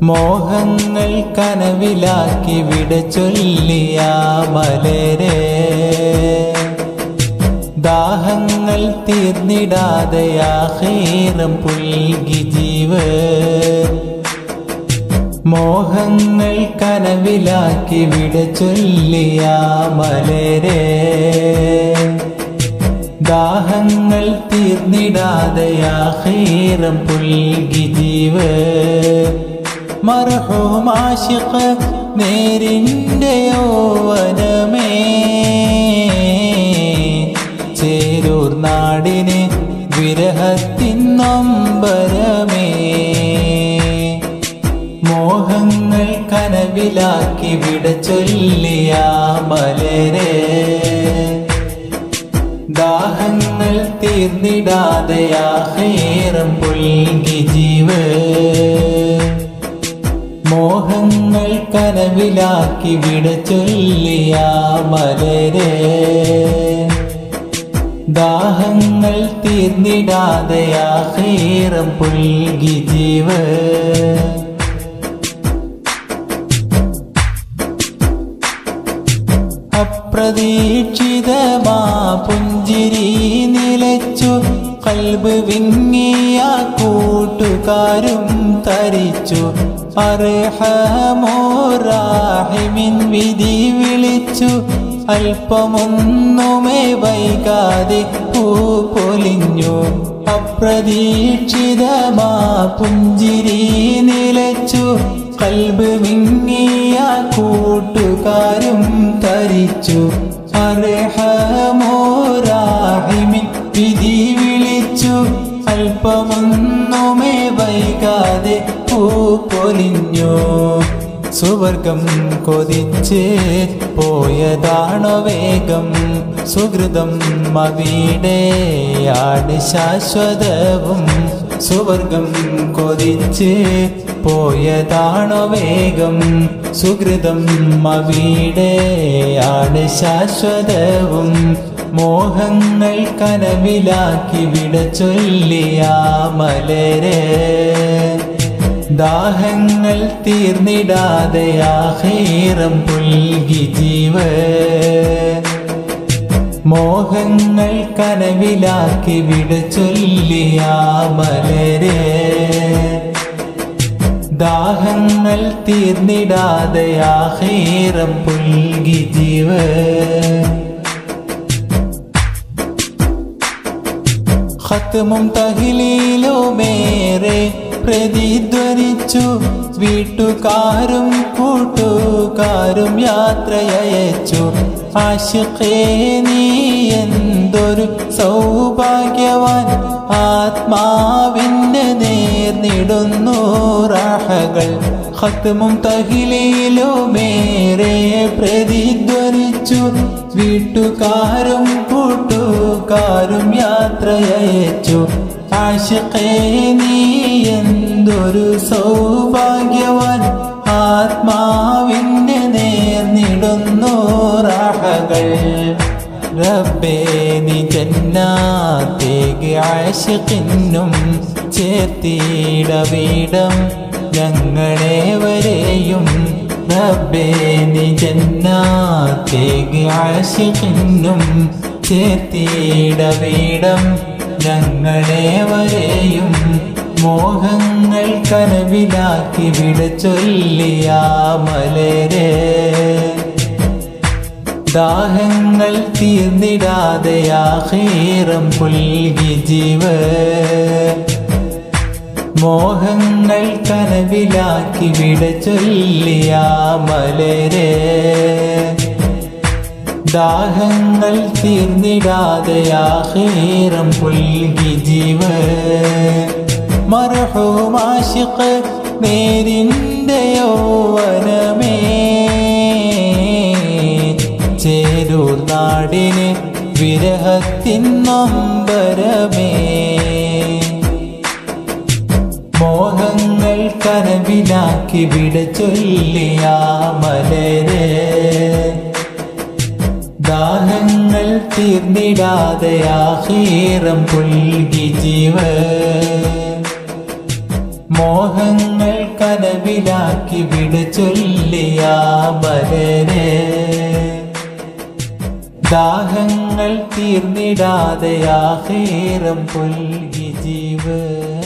മോഹങ്ങൾ കനവിലാക്കി വിട ചൊല്ലിയ മലരെ ദാഹങ്ങൾ തീർന്നിടാതെ ആഹേറം പുൽകി ജീവ മോഹങ്ങൾ കനവിലാക്കി വിട ചൊല്ലിയ മലരെ ദാഹങ്ങൾ തീർന്നിടാതെ ആഹേറം പുൽകി ജീവ മർഹൂമാശിഖ് നേരിൻ്റെ യൗവനമേ ചേരൂർ നാടിന് വിരഹത്തിൻ നൊമ്പരമേ മോഹങ്ങൾ കനവിലാക്കി വിട ചൊല്ലിയ മലരെ ദാഹങ്ങൾ തീർന്നിടാതെ ആഹേറം പുൽകി ജീവ മോഹങ്ങൾ കനവിലാക്കി വിട ചൊല്ലിയ മലരെ ദാഹങ്ങൾ തീർന്നിടാതെ ആഹേറം പുൽകി ജീവ അപ്രതീക്ഷിതമാ പുഞ്ചിരി നിലച്ചു കൽബ് വിങ്ങിയ കൂട്ടുകാരും തരിച്ചു അർഹമോറാഹിമിൻ വിധി വിളിച്ചു അല്പമൊന്നുമേ വൈകാതെ പൂ പൊലിഞ്ഞു അപ്രതീക്ഷിതമാ പുഞ്ചിരി നിലച്ചു കൽബ് വിങ്ങിയ കൂട്ടുകാരും തരിച്ചു അർഹമോറാഹിമിൻ വിധി വിളിച്ചു അല്പമൊന്നുമേ വൈകാതെ പൂ പൊലിഞ്ഞു സുവർഗം കൊതിച്ച് പോയതാണോ വേഗം സുഹൃതം അവിടെയാണ് ശാശ്വതവും സുവർഗം കൊതിച്ച് പോയതാണോ വേഗം സുഹൃതം അവിടെയാണ് ശാശ്വതവും മോഹങ്ങൾ കനവിലാക്കി വിട ചൊല്ലിയ മലരെ ദാഹങ്ങൾ തീർന്നിടാതെ ആഹേറം പുൽകി ജീവ മോഹങ്ങൾ കനവിലാക്കി വിട ചൊല്ലിയ മലരെ ദാഹങ്ങൾ തീർന്നിടാതെ ആഹേറം പുൽകി ജീവ ഖത്മും തഹിലീലുമേറെ പ്രതിധ്വനിച്ചു വീട്ടുകാരും കൂട്ടുകാരും യാത്രയച്ചു ആശിഖേ നീ എന്തൊരു സൗഭാഗ്യവാൻ ആത്മാവിന് നേർന്നിടുന്നു റാഹകൾ ഖത്മും തഹിലയിലുമേറെ പ്രതിധ്വനിച്ചു വീട്ടുകാരും കൂട്ടുകാരും യാത്രയച്ചു ആശിഖേ നീ എന്തൊരു സൗഭാഗ്യവാൻ ആത്മാവിന് നേർന്നിടുന്നു റാഹകൾ റബ്ബേ നീ ജന്നാത്തേക്ക് ആശിഖിനും ചേർത്തിടവിടം ഞങ്ങളേവരെയും റബ്ബേ നീ ജന്നാത്തേക്ക് ആശിഖിനും ചേർത്തിടവിടം ഞങ്ങളേവരെയും മോഹങ്ങൾ കനവിലാക്കി വിട ചൊല്ലിയ മലരെ ദാഹങ്ങൾ തീർന്നിടാതെ ആഹേറം പുൽകി ജീവ മോഹങ്ങൾ കനവിലാക്കി വിട ചൊല്ലിയ മലരെ ദാഹങ്ങൾ തീർന്നിടാതെ ആഹേറം പുൽകി ജീവ മർഹൂമാശിഖ് നേരിൻ്റെ യൗവനമേ ചേരൂർ നാടിന് വിരഹത്തിൻ നൊമ്പരമേ മോഹങ്ങൾ കനവിലാക്കി വിട ചൊല്ലിയ മലരെ ദാഹങ്ങൾ തീർന്നിടാതെ ആഹീറം പുൽകി ജീവ മോഹങ്ങൾ കനവിലാക്കി വിട ചൊല്ലിയ മലരെ ദാഹങ്ങൾ തീർന്നിടാതെ ആഹേരം പുൽകി ജീവ